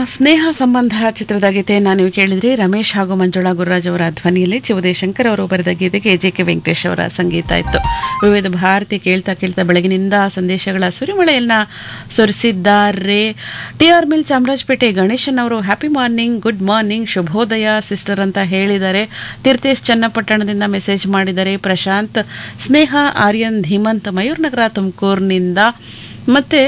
ಸ್ನೇಹ ಸಂಬಂಧ ಚಿತ್ರದ ಗೀತೆಯನ್ನು ನೀವು ಕೇಳಿದ್ರಿ ರಮೇಶ್ ಹಾಗೂ ಮಂಜುಳಾ ಗುರುರಾಜ್ ಅವರ ಧ್ವನಿಯಲ್ಲಿ ಚಿವುದೇ ಶಂಕರ್ ಅವರು ಬರೆದ ಗೀತೆಗೆ ಜೆ ಕೆ ವೆಂಕಟೇಶ್ ಅವರ ಸಂಗೀತ ಇತ್ತು ವಿವಿಧ ಭಾರತಿ ಕೇಳ್ತಾ ಕೇಳ್ತಾ ಬೆಳಗಿನಿಂದ ಸಂದೇಶಗಳ ಸುರಿಮಳೆಯನ್ನ ಸುರಿಸಿದ್ದಾರೆ T R mill Chamarajpet Ganesan ಅವರು ಹ್ಯಾಪಿ ಮಾರ್ನಿಂಗ್ ಗುಡ್ ಮಾರ್ನಿಂಗ್ ಶುಭೋದಯ ಸಿಸ್ಟರ್ ಅಂತ ಹೇಳಿದ್ದಾರೆ ತೀರ್ಥೇಶ್ ಚನ್ನಪಟ್ಟಣದಿಂದ ಮೆಸೇಜ್ ಮಾಡಿದ್ದಾರೆ ಪ್ರಶಾಂತ್ ಸ್ನೇಹ ಆರ್ಯನ್ ಧೀಮಂತ್ ಮಯೂರ್ ನಗರ ತುಮಕೂರಿನಿಂದ ಮತ್ತು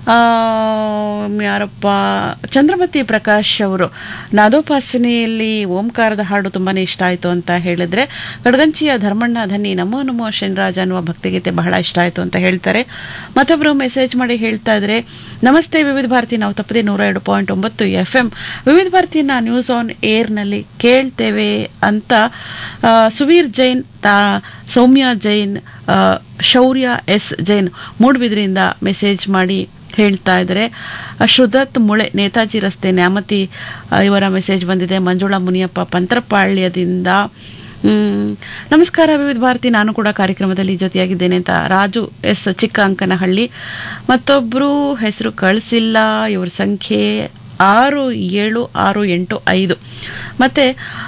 ಯಾರಪ್ಪ ಚಂದ್ರಮತಿ ಪ್ರಕಾಶ್ ಅವರು ನಾದೋಪಾಸನೆಯಲ್ಲಿ ಓಂಕಾರದ ಹಾಡು ತುಂಬಾ ಇಷ್ಟ ಆಯಿತು ಅಂತ ಹೇಳಿದ್ರೆ ಕಡಗಂಚಿಯ ಧರ್ಮಣ್ಣ ಧನಿ ನಮೋ ನಮೋ ಶನಿರಾಜ ಅನ್ನುವ ಭಕ್ತಿಗೀತೆ ಬಹಳ ಇಷ್ಟ ಆಯಿತು ಅಂತ ಹೇಳ್ತಾರೆ ಮತ್ತೊಬ್ಬರು ಮೆಸೇಜ್ ಮಾಡಿ ಹೇಳ್ತಾ ಇದ್ರೆ ನಮಸ್ತೆ ವಿವಿಧ ಭಾರತಿ ನಾವು ತಪ್ಪದೆ ನೂರ ಎರಡು ಪಾಯಿಂಟ್ ಒಂಬತ್ತು ಎಫ್ ಎಂ ವಿವಿಧ ಭಾರತಿನ ನ್ಯೂಸ್ ಆನ್ ಏರ್ನಲ್ಲಿ ಕೇಳ್ತೇವೆ ಅಂತ ಆ, ಸುವೀರ್ ಜೈನ್ ತಾ ಸೌಮ್ಯ ಜೈನ್ ಆ, ಶೌರ್ಯ ಎಸ್ ಜೈನ್ ಮೂಡುಬಿದ್ರಿಂದ ಮೆಸೇಜ್ ಮಾಡಿ ಹೇಳ್ತಾ ಇದ್ದಾರೆ ಶ್ರುದತ್ ಮುಳೆ ನೇತಾಜಿ ರಸ್ತೆ ನ್ಯಾಮತಿ ಆ, ಇವರ ಮೆಸೇಜ್ ಬಂದಿದೆ ಮಂಜುಳಾ ಮುನಿಯಪ್ಪ ಪಂತ್ರಪಾಳ್ಯದಿಂದ ಮ್, ನಮಸ್ಕಾರ ವಿವಿಧ ಭಾರತಿ ನಾನು ಕೂಡ ಕಾರ್ಯಕ್ರಮದಲ್ಲಿ ಜೊತೆಯಾಗಿದ್ದೇನೆ ಅಂತ ರಾಜು ಎಸ್ ಚಿಕ್ಕ ಅಂಕನಹಳ್ಳಿ ಮತ್ತೊಬ್ಬರು ಹೆಸರು ಕಳಿಸಿಲ್ಲ ಇವ್ರ ಸಂಖ್ಯೆ ಆರು ಏಳು ಆರು ಎಂಟು ಐದು ಮತ್ತು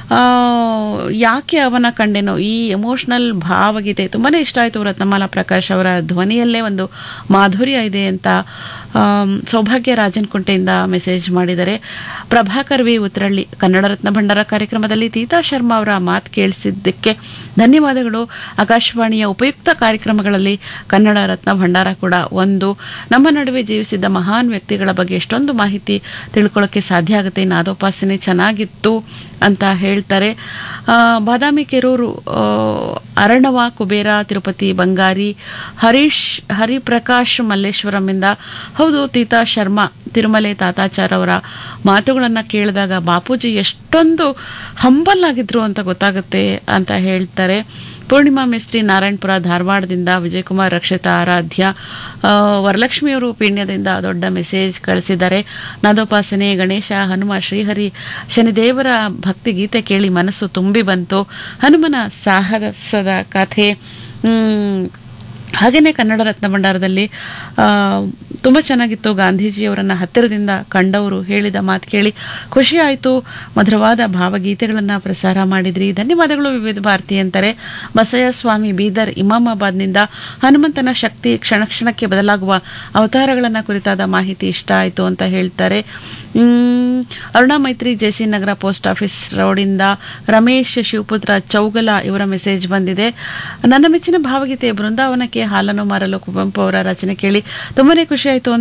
ಯಾಕೆ ಅವನ ಕಂಡೆನೋ ಈ ಎಮೋಷ್ನಲ್ ಭಾವಗೀತೆ ತುಂಬಾ ಇಷ್ಟ ಆಯಿತು ರತ್ನಮಾಲಾ ಪ್ರಕಾಶ್ ಅವರ ಧ್ವನಿಯಲ್ಲೇ ಒಂದು ಮಾಧುರ್ಯ ಇದೆ ಅಂತ ಆಮ್, ಸೌಭಾಗ್ಯ ರಾಜನ್ಕುಂಟೆಯಿಂದ ಮೆಸೇಜ್ ಮಾಡಿದ್ದಾರೆ ಪ್ರಭಾಕರ್ ವಿ ಉತ್ರಳ್ಳಿ ಕನ್ನಡ ರತ್ನ ಭಂಡಾರ ಕಾರ್ಯಕ್ರಮದಲ್ಲಿ ತೀತಾ ಶರ್ಮಾ ಅವರ ಮಾತು ಕೇಳಿಸಿದ್ದಕ್ಕೆ ಧನ್ಯವಾದಗಳು ಆಕಾಶವಾಣಿಯ ಉಪಯುಕ್ತ ಕಾರ್ಯಕ್ರಮಗಳಲ್ಲಿ ಕನ್ನಡ ರತ್ನ ಭಂಡಾರ ಕೂಡ ಒಂದು ನಮ್ಮ ನಡುವೆ ಜೀವಿಸಿದ್ದ ಮಹಾನ್ ವ್ಯಕ್ತಿಗಳ ಬಗ್ಗೆ ಎಷ್ಟೊಂದು ಮಾಹಿತಿ ತಿಳ್ಕೊಳ್ಳೋಕ್ಕೆ ಸಾಧ್ಯ ಆಗುತ್ತೆ ನಾದೋಪಾಸನೆ ಚೆನ್ನಾಗಿತ್ತು ಅಂತ ಹೇಳ್ತಾರೆ ಆ, ಬಾದಾಮಿ ಕೆರೂರು ಆ, ಅರಣವ ಕುಬೇರ ತಿರುಪತಿ ಬಂಗಾರಿ ಹರೀಶ್ ಹರಿಪ್ರಕಾಶ್ ಮಲ್ಲೇಶ್ವರಮಿಂದ ಹೌದು ತೀತಾ ಶರ್ಮಾ ತಿರುಮಲೆ ತಾತಾಚಾರ್ ಅವರ ಮಾತುಗಳನ್ನು ಕೇಳಿದಾಗ ಬಾಪೂಜಿ ಎಷ್ಟೊಂದು ಹಂಬಲ್ ಆಗಿದ್ರು ಅಂತ ಗೊತ್ತಾಗುತ್ತೆ ಅಂತ ಹೇಳ್ತಾರೆ ಪೂರ್ಣಿಮಾ ಮಿಸ್ತ್ರಿ ನಾರಾಯಣಪುರ ಧಾರವಾಡದಿಂದ ವಿಜಯಕುಮಾರ್ ರಕ್ಷಿತಾ ಆರಾಧ್ಯ ಆ, ವರಲಕ್ಷ್ಮಿಯವರು ಪೀಣ್ಯದಿಂದ ದೊಡ್ಡ ಮೆಸೇಜ್ ಕಳಿಸಿದ್ದಾರೆ ನಾದೋಪಾಸನೆ ಗಣೇಶ ಹನುಮ ಶ್ರೀಹರಿ ಶನಿದೇವರ ಭಕ್ತಿ ಗೀತೆ ಕೇಳಿ ಮನಸ್ಸು ತುಂಬಿ ಬಂತು ಹನುಮನ ಸಾಹಸದ ಕಥೆ ಮ್, ಹಾಗೆಯೇ ಕನ್ನಡ ರತ್ನ ಭಂಡಾರದಲ್ಲಿ ತುಂಬ ಚೆನ್ನಾಗಿತ್ತು ಗಾಂಧೀಜಿಯವರನ್ನು ಹತ್ತಿರದಿಂದ ಕಂಡವರು ಹೇಳಿದ ಮಾತು ಕೇಳಿ ಖುಷಿ ಆಯಿತು ಮಧುರವಾದ ಭಾವಗೀತೆಗಳನ್ನು ಪ್ರಸಾರ ಮಾಡಿದ್ರಿ ಧನ್ಯವಾದಗಳು ವಿವಿಧ ಭಾರತಿ ಅಂತಾರೆ ಬಸಯ್ಯ ಸ್ವಾಮಿ ಬೀದರ್ ಇಮಾಮಾಬಾದ್ನಿಂದ ಹನುಮಂತನ ಶಕ್ತಿ ಕ್ಷಣ ಕ್ಷಣಕ್ಕೆ ಬದಲಾಗುವ ಅವತಾರಗಳನ್ನು ಕುರಿತಾದ ಮಾಹಿತಿ ಇಷ್ಟ ಆಯಿತು ಅಂತ ಹೇಳ್ತಾರೆ ಮ್, ಅರುಣಾ ಮೈತ್ರಿ ಜೆಸಿ ನಗರ ಪೋಸ್ಟ್ ಆಫೀಸ್ ರೋಡಿಂದ ರಮೇಶ್ ಶಿವಪುತ್ರ ಚೌಗಲ ಇವರ ಮೆಸೇಜ್ ಬಂದಿದೆ ನನ್ನ ಮೆಚ್ಚಿನ ಭಾವಗೀತೆ ಬೃಂದಾವನಕ್ಕೆ ಹಾಲನ್ನು ಮಾರಲು ಕುವೆಂಪು ಅವರ ರಚನೆ ಕೇಳಿ ತುಂಬಾನೇ ಖುಷಿ ಆಯಿತು